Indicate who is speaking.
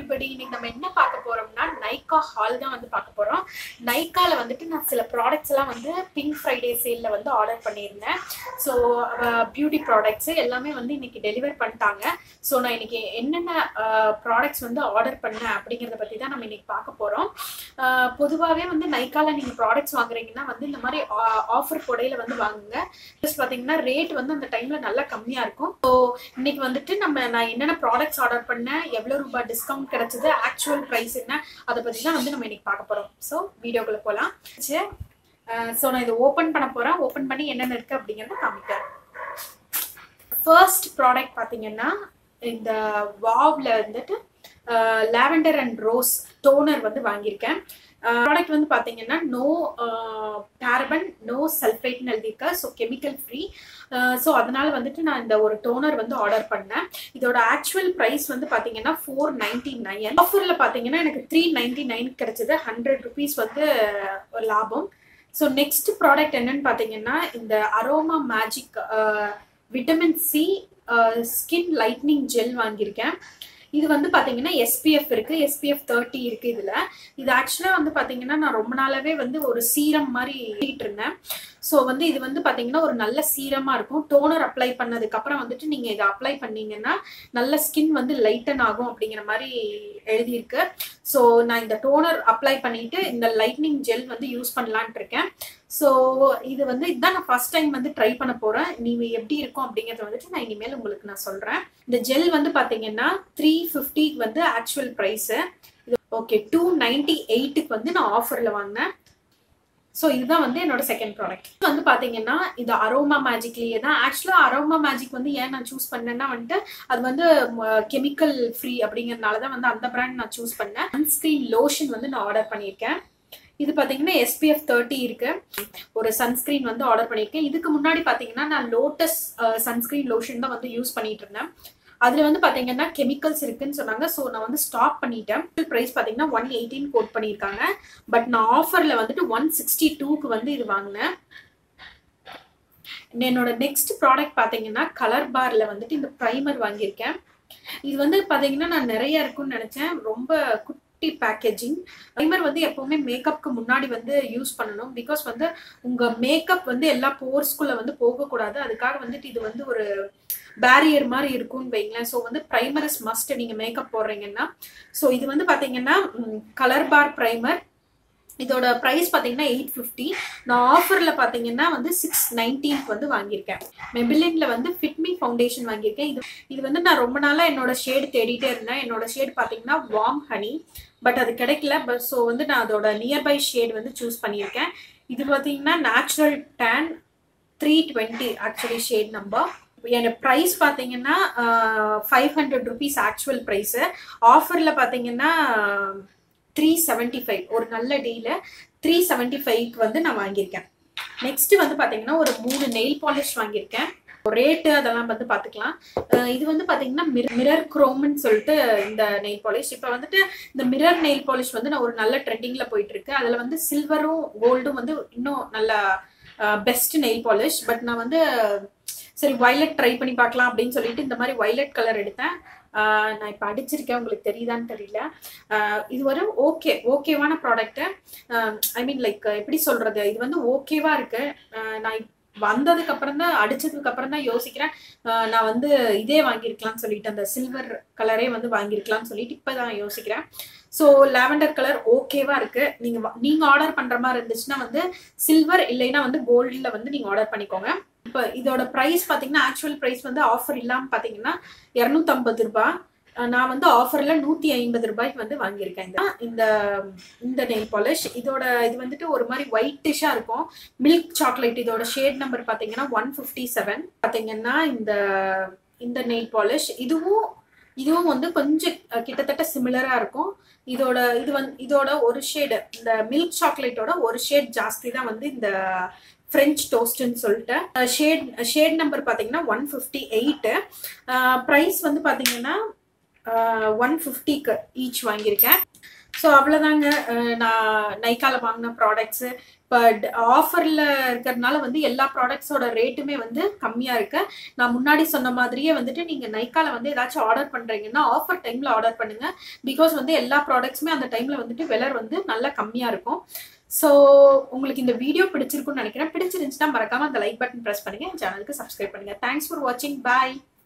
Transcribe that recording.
Speaker 1: everybody இன்னைக்கு நம்ம என்ன பார்க்க போறோம்னா நைக்கா ஹால் தான் வந்து பார்க்க போறோம் நைக்கால வந்துட்டு நான் சில ப்ராடக்ட்ஸ் எல்லாம் வந்து பிங்க் ஃப்ரைடே சேல்ல வந்து ஆர்டர் பண்ணியிருந்தேன் ஸோ பியூட்டி ப்ராடக்ட்ஸ் எல்லாமே வந்து இன்னைக்கு டெலிவர் பண்ணிட்டாங்க ஸோ நான் இன்னைக்கு என்னென்ன ப்ராடக்ட்ஸ் வந்து ஆர்டர் பண்ணேன் அப்படிங்கிறத பத்தி தான் நம்ம இன்னைக்கு பார்க்க போறோம் பொதுவாகவே வந்து நைக்கால நீங்க ப்ராடக்ட்ஸ் வாங்குறீங்கன்னா வந்து இந்த மாதிரி ஆஃபர் கொடையில வந்து வாங்குங்க ப்ளஸ் பார்த்தீங்கன்னா ரேட் வந்து அந்த டைம்ல நல்லா கம்மியா இருக்கும் ஸோ இன்னைக்கு வந்துட்டு நம்ம நான் என்னென்ன ப்ராடக்ட்ஸ் ஆர்டர் பண்ணேன் எவ்வளோ ரூபாய் டிஸ்கவுண்ட் கிடைச்சது ஆக்சுவல் ப்ரைஸ் என்ன அதை பற்றி தான் வந்து நம்ம இன்னைக்கு பார்க்க போகிறோம் ஸோ வீடியோக்குள்ளே போகலாம் ஸோ நான் இதை ஓப்பன் பண்ண போகிறேன் ஓப்பன் பண்ணி என்னென்ன இருக்குது அப்படிங்கிறத காமிக்கிறேன் ஃபர்ஸ்ட் ப்ராடக்ட் பார்த்தீங்கன்னா இந்த வாவ்ல வந்துட்டு லாவெண்டர் அண்ட் ரோஸ் டோனர் வந்து வாங்கியிருக்கேன் ப்ராடக்ட் வந்து பார்த்தீங்கன்னா நோ பேரபன் நோ சல்ஃபேட்னு எழுதியிருக்கா ஸோ கெமிக்கல் ஃப்ரீ ஸோ அதனால வந்துட்டு நான் இந்த ஒரு டோனர் வந்து ஆர்டர் பண்ணேன் இதோட ஆக்சுவல் ப்ரைஸ் வந்து பார்த்தீங்கன்னா ஃபோர் நைன்டி நைன் ஆஃபரில் பார்த்தீங்கன்னா எனக்கு த்ரீ நைன்டி நைன் கிடைச்சது ஹண்ட்ரட் ருபீஸ் வந்து ஒரு லாபம் ஸோ நெக்ஸ்ட் ப்ராடக்ட் என்னன்னு பார்த்தீங்கன்னா இந்த aroma magic vitamin C skin lightning gel வாங்கியிருக்கேன் இது வந்து பார்த்தீங்கன்னா எஸ்பிஎஃப் இருக்கு எஸ்பிஎஃப் தேர்ட்டி இருக்கு இதுல இது ஆக்சுவலாக வந்து பார்த்தீங்கன்னா நான் ரொம்ப நாளாவே வந்து ஒரு சீரம் மாதிரி இருந்தேன் ஸோ வந்து இது வந்து பார்த்தீங்கன்னா ஒரு நல்ல சீரமா இருக்கும் டோனர் அப்ளை பண்ணதுக்கு அப்புறம் வந்துட்டு நீங்க இதை அப்ளை பண்ணீங்கன்னா நல்ல ஸ்கின் வந்து லைட்டன் ஆகும் அப்படிங்கிற மாதிரி எழுதியிருக்கு ஸோ நான் இந்த டோனர் அப்ளை பண்ணிட்டு இந்த லைட்னிங் ஜெல் வந்து யூஸ் பண்ணலான்ட்டு இருக்கேன் ஸோ இது வந்து இதுதான் நான் ஃபர்ஸ்ட் டைம் வந்து ட்ரை பண்ண போறேன் நீங்க எப்படி இருக்கும் அப்படிங்கறத வந்துட்டு நான் இனிமேல் உங்களுக்கு நான் சொல்றேன் இந்த ஜெல் வந்து பாத்தீங்கன்னா த்ரீ ஃபிஃப்டிக்கு வந்து actual price okay two ninety எயிட்டுக்கு வந்து நான் ஆஃபர்ல வாங்கினேன் ஸோ இதுதான் வந்து என்னோட செகண்ட் ப்ராடக்ட் வந்து பார்த்தீங்கன்னா இது அரோமா மேஜிக்லேயே தான் ஆக்சுவலாக அரோமா மேஜிக் வந்து ஏன் நான் சூஸ் பண்ணேன்னா வந்துட்டு அது வந்து கெமிக்கல் ஃப்ரீ அப்படிங்கிறதுனால தான் வந்து அந்த பிராண்ட் நான் சூஸ் பண்ணேன் சன்ஸ்கிரீன் லோஷன் வந்து நான் ஆர்டர் பண்ணியிருக்கேன் இது பார்த்தீங்கன்னா எஸ்பிஎஃப் தேர்ட்டி இருக்கு ஒரு சன்ஸ்கிரீன் வந்து ஆர்டர் பண்ணியிருக்கேன் இதுக்கு முன்னாடி பார்த்தீங்கன்னா நான் லோட்டஸ் சன்ஸ்கிரீன் லோஷன் தான் வந்து யூஸ் பண்ணிட்டு இருந்தேன் அதுல வந்து பாத்தீங்கன்னா கெமிக்கல்ஸ் இருக்குன்னு சொன்னாங்க ஸோ நான் வந்து ஸ்டாப் பண்ணிட்டேன் ப்ரைஸ் பாத்தீங்கன்னா ஒன் எயிட்டின் கோட் பண்ணியிருக்காங்க பட் நான் ஆஃபர்ல வந்துட்டு ஒன் சிக்ஸ்டி டூக்கு வந்து இது வாங்கினேன் என்னோட நெக்ஸ்ட் ப்ராடக்ட் பாத்தீங்கன்னா கலர் பார்ல வந்துட்டு இந்த ப்ரைமர் வாங்கியிருக்கேன் இது வந்து பாத்தீங்கன்னா நான் நிறைய இருக்கும்னு நினைச்சேன் ரொம்ப குட்டி பேக்கேஜிங் ப்ரைமர் வந்து எப்பவுமே மேக்கப்க்கு முன்னாடி வந்து யூஸ் பண்ணணும் பிகாஸ் வந்து உங்க மேக்கப் வந்து எல்லா போர்ஸ்குள்ள வந்து போகக்கூடாது அதுக்காக வந்துட்டு இது வந்து ஒரு பேரியர் மாதிரி இருக்கும்னு வைங்களேன் ஸோ வந்து ப்ரைமர் இஸ் மஸ்ட் நீங்க மேக்கப் போடுறீங்கன்னா ஸோ இது வந்து பாத்தீங்கன்னா கலர் பார் ப்ரைமர் இதோட ப்ரைஸ் பார்த்தீங்கன்னா எயிட் ஃபிஃப்டி நான் ஆஃபரில் பார்த்தீங்கன்னா வந்து சிக்ஸ் நைன்டீன்க்கு வந்து வாங்கியிருக்கேன் மெபிலின்ல வந்து ஃபிட்மி ஃபவுண்டேஷன் வாங்கியிருக்கேன் இது இது வந்து நான் ரொம்ப நாளாக என்னோட ஷேடு தேடிட்டே இருந்தேன் என்னோட ஷேடு பார்த்தீங்கன்னா வார்ம் ஹனி பட் அது கிடைக்கல பட் ஸோ வந்து நான் அதோட நியர்பை ஷேட் வந்து சூஸ் பண்ணியிருக்கேன் இது பார்த்தீங்கன்னா natural tan three twenty actually shade number என்னோட ப்ரைஸ் பார்த்தீங்கன்னா five hundred rupees actual price ஆஃபரில் பார்த்தீங்கன்னா த்ரீ செவன்ட்டி ஃபைவ் ஒரு நல்ல டீல த்ரீ செவன்ட்டி ஃபைவ்க்கு வந்து நான் வாங்கியிருக்கேன் நெக்ஸ்ட் வந்து பார்த்தீங்கன்னா ஒரு மூணு நெயில் பாலிஷ் வாங்கியிருக்கேன் ரேட்டு அதெல்லாம் வந்து பார்த்துக்கலாம் இது வந்து பார்த்தீங்கன்னா மிரர் குரோம்னு சொல்லிட்டு இந்த நெயில் பாலிஷ் இப்போ வந்துட்டு இந்த மிரர் நெயில் பாலிஷ் வந்து நான் ஒரு நல்ல ட்ரெண்டிங்கில் போயிட்டு இருக்கு அதில் வந்து சில்வரும் கோல்டும் வந்து இன்னும் நல்ல பெஸ்ட் நெயில் பாலிஷ் பட் நான் வந்து சரி வைலட் ட்ரை பண்ணி பார்க்கலாம் அப்படின்னு சொல்லிட்டு இந்த மாதிரி வைலட் கலர் எடுத்தேன் நான் இப்போ அடிச்சிருக்கேன் உங்களுக்கு தெரியுதான்னு தெரியல இது ஒரு ஓகே ஓகேவான ப்ராடக்ட்டு ஐ மீன் லைக் எப்படி சொல்றது இது வந்து ஓகேவா இருக்கு நான் வந்ததுக்கு அப்புறம் தான் அடிச்சதுக்கு அப்புறம் தான் யோசிக்கிறேன் நான் வந்து இதே வாங்கியிருக்கலாம்னு சொல்லிட்டு அந்த சில்வர் கலரே வந்து வாங்கியிருக்கலாம்னு சொல்லிட்டு இப்போதான் யோசிக்கிறேன் ஸோ லாவெண்டர் கலர் ஓகேவா இருக்கு நீங்க நீங்க ஆர்டர் பண்ற மாதிரி இருந்துச்சுன்னா வந்து சில்வர் இல்லைன்னா வந்து கோல்டில் வந்து நீங்க ஆர்டர் பண்ணிக்கோங்க இப்போ இதோட ப்ரைஸ் பார்த்தீங்கன்னா ஆக்சுவல் ப்ரைஸ் வந்து ஆஃபர் இல்லாமல் பார்த்தீங்கன்னா இரநூத்தம்பது ரூபாய் நான் வந்து ஆஃபர்ல நூத்தி ஐம்பது ரூபாய்க்கு வந்து வாங்கியிருக்கேன் இந்த இந்த நெயில் பாலிஷ் இதோட இது வந்துட்டு ஒரு மாதிரி ஒயிட்டிஷா இருக்கும் மில்க் சாக்லேட் இதோட ஷேட் நம்பர் பாத்தீங்கன்னா ஒன் ஃபிஃப்டி செவன் பாத்தீங்கன்னா இந்த இந்த நெயில் பாலிஷ் இதுவும் இதுவும் வந்து கொஞ்சம் கிட்டத்தட்ட சிமிலரா இருக்கும் இதோட இது வந்து இதோட ஒரு ஷேடு இந்த மில்க் சாக்லேட்டோட ஒரு ஷேட் ஜாஸ்தி தான் வந்து இந்த ஃப்ரெஞ்ச் டோஸ்ட்னு சொல்லிட்டு ஷேட் ஷேட் நம்பர் பார்த்தீங்கன்னா ஒன் ஃபிஃப்டி எயிட்டு ப்ரைஸ் வந்து பார்த்தீங்கன்னா ஒன் ஃபிஃப்டிக்கு ஈச் வாங்கியிருக்கேன் ஸோ அவ்வளோதாங்க நான் நைக்கால வாங்கின ப்ராடக்ட்ஸு பட் ஆஃபரில் இருக்கிறதுனால வந்து எல்லா ப்ராடக்ட்ஸோட ரேட்டுமே வந்து கம்மியாக இருக்கு நான் முன்னாடி சொன்ன மாதிரியே வந்துட்டு நீங்கள் நைக்கால வந்து ஏதாச்சும் ஆர்டர் பண்ணுறீங்கன்னா ஆஃபர் டைமில் ஆர்டர் பண்ணுங்க பிகாஸ் வந்து எல்லா ப்ராடக்ட்ஸுமே அந்த டைமில் வந்துட்டு விலை வந்து நல்லா கம்மியாக இருக்கும் ஸோ உங்களுக்கு இந்த வீடியோ பிடிச்சிருக்குன்னு நினைக்கிறேன் பிடிச்சிருந்துச்சுன்னா மறக்காம அந்த லைக் பட்டன் ப்ரெஸ் பண்ணுங்க என் சேனலுக்கு சப்ஸ்கிரைப் பண்ணுங்க தேங்க்ஸ் ஃபார் வாட்சிங் பாய்